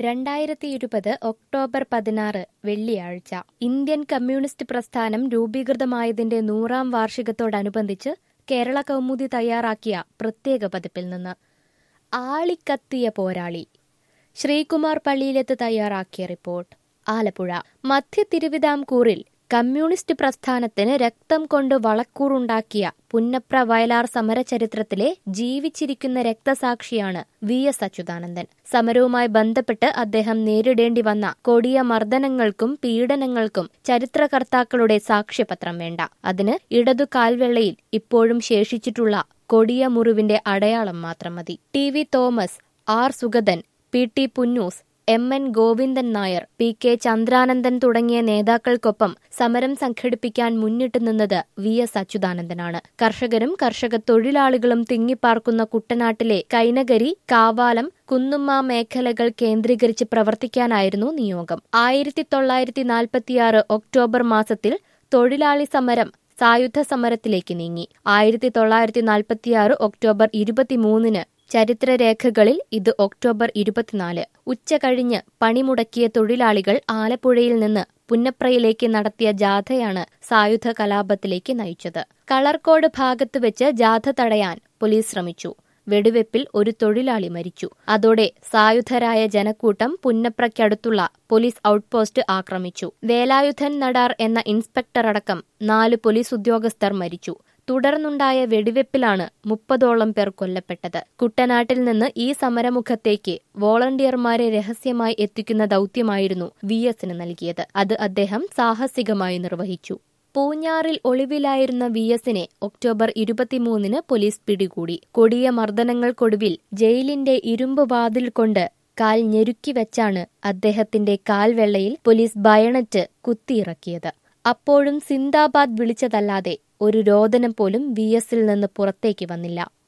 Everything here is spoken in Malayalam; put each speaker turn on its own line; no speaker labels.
രണ്ടായിരത്തി ഇരുപത് ഒക്ടോബർ പതിനാറ് വെള്ളിയാഴ്ച ഇന്ത്യൻ കമ്മ്യൂണിസ്റ്റ് പ്രസ്ഥാനം രൂപീകൃതമായതിന്റെ നൂറാം വാർഷികത്തോടനുബന്ധിച്ച് കേരള കൗമുദി തയ്യാറാക്കിയ പ്രത്യേക പതിപ്പിൽ നിന്ന് ആളിക്കത്തിയ പോരാളി ശ്രീകുമാർ പള്ളിയിലെത്ത് തയ്യാറാക്കിയ റിപ്പോർട്ട് ആലപ്പുഴ മധ്യ തിരുവിതാംകൂറിൽ കമ്മ്യൂണിസ്റ്റ് പ്രസ്ഥാനത്തിന് രക്തം കൊണ്ട് വളക്കൂറുണ്ടാക്കിയ പുന്നപ്ര വയലാർ സമരചരിത്രത്തിലെ ജീവിച്ചിരിക്കുന്ന രക്തസാക്ഷിയാണ് വി എസ് അച്യുതാനന്ദൻ സമരവുമായി ബന്ധപ്പെട്ട് അദ്ദേഹം നേരിടേണ്ടി വന്ന കൊടിയ മർദ്ദനങ്ങൾക്കും പീഡനങ്ങൾക്കും ചരിത്രകർത്താക്കളുടെ സാക്ഷ്യപത്രം വേണ്ട അതിന് ഇടതു കാൽവെള്ളയിൽ ഇപ്പോഴും ശേഷിച്ചിട്ടുള്ള കൊടിയ മുറിവിന്റെ അടയാളം മാത്രം മതി T V Thomas R Sugathan P T Punnoose M N Govindan Nair P K Chandranandan തുടങ്ങിയ നേതാക്കൾക്കൊപ്പം സമരം സംഘടിപ്പിക്കാൻ മുന്നിട്ട് നിന്നത് വി എസ് അച്യുതാനന്ദനാണ് കർഷകരും കർഷക തൊഴിലാളികളും തിങ്ങിപ്പാർക്കുന്ന കുട്ടനാട്ടിലെ കൈനകരി കാവാലം കുന്നുമ്മ മേഖലകൾ കേന്ദ്രീകരിച്ച് പ്രവർത്തിക്കാനായിരുന്നു നിയോഗം ആയിരത്തി തൊള്ളായിരത്തി നാൽപ്പത്തിയാറ് ഒക്ടോബർ മാസത്തിൽ തൊഴിലാളി സമരം സായുധ സമരത്തിലേക്ക് നീങ്ങി ആയിരത്തി തൊള്ളായിരത്തി നാൽപ്പത്തിയാറ് ഒക്ടോബർ ഇരുപത്തിമൂന്നിന് ചരിത്രരേഖകളിൽ ഇത് ഒക്ടോബർ ഇരുപത്തിനാല് ഉച്ച കഴിഞ്ഞ് പണിമുടക്കിയ തൊഴിലാളികൾ ആലപ്പുഴയിൽ നിന്ന് പുന്നപ്രയിലേക്ക് നടത്തിയ ജാഥയാണ് സായുധ കലാപത്തിലേക്ക് നയിച്ചത് കളർക്കോട് ഭാഗത്ത് വെച്ച് ജാഥ തടയാൻ പോലീസ് ശ്രമിച്ചു വെടിവെപ്പിൽ ഒരു തൊഴിലാളി മരിച്ചു അതോടെ സായുധരായ ജനക്കൂട്ടം പുന്നപ്രയ്ക്കടുത്തുള്ള പോലീസ് ഔട്ട്പോസ്റ്റ് ആക്രമിച്ചു വേലായുധൻ നടാർ എന്ന ഇൻസ്പെക്ടർ അടക്കം നാല് പോലീസ് ഉദ്യോഗസ്ഥർ മരിച്ചു തുടർന്നുണ്ടായ വെടിവെപ്പിലാണ് മുപ്പതോളം പേർ കൊല്ലപ്പെട്ടത് കുട്ടനാട്ടിൽ നിന്ന് ഈ സമരമുഖത്തേക്ക് വോളണ്ടിയർമാരെ രഹസ്യമായി എത്തിക്കുന്ന ദൌത്യമായിരുന്നു വി എസിന് നൽകിയത് അത് അദ്ദേഹം സാഹസികമായി നിർവഹിച്ചു പൂഞ്ഞാറിൽ ഒളിവിലായിരുന്ന വി എസിനെ ഒക്ടോബർ ഇരുപത്തിമൂന്നിന് പോലീസ് പിടികൂടി കൊടിയ മർദ്ദനങ്ങൾക്കൊടുവിൽ ജയിലിന്റെ ഇരുമ്പ് വാതിൽ കൊണ്ട് കാൽ ഞെരുക്കി വെച്ചാണ് അദ്ദേഹത്തിന്റെ കാൽവെള്ളയിൽ പോലീസ് ബയണറ്റ് കുത്തിയിറക്കിയത് അപ്പോഴും സിന്ദാബാദ് വിളിച്ചതല്ലാതെ ഒരു രോദനം പോലും വി എസിൽ നിന്ന് പുറത്തേക്ക് വന്നില്ല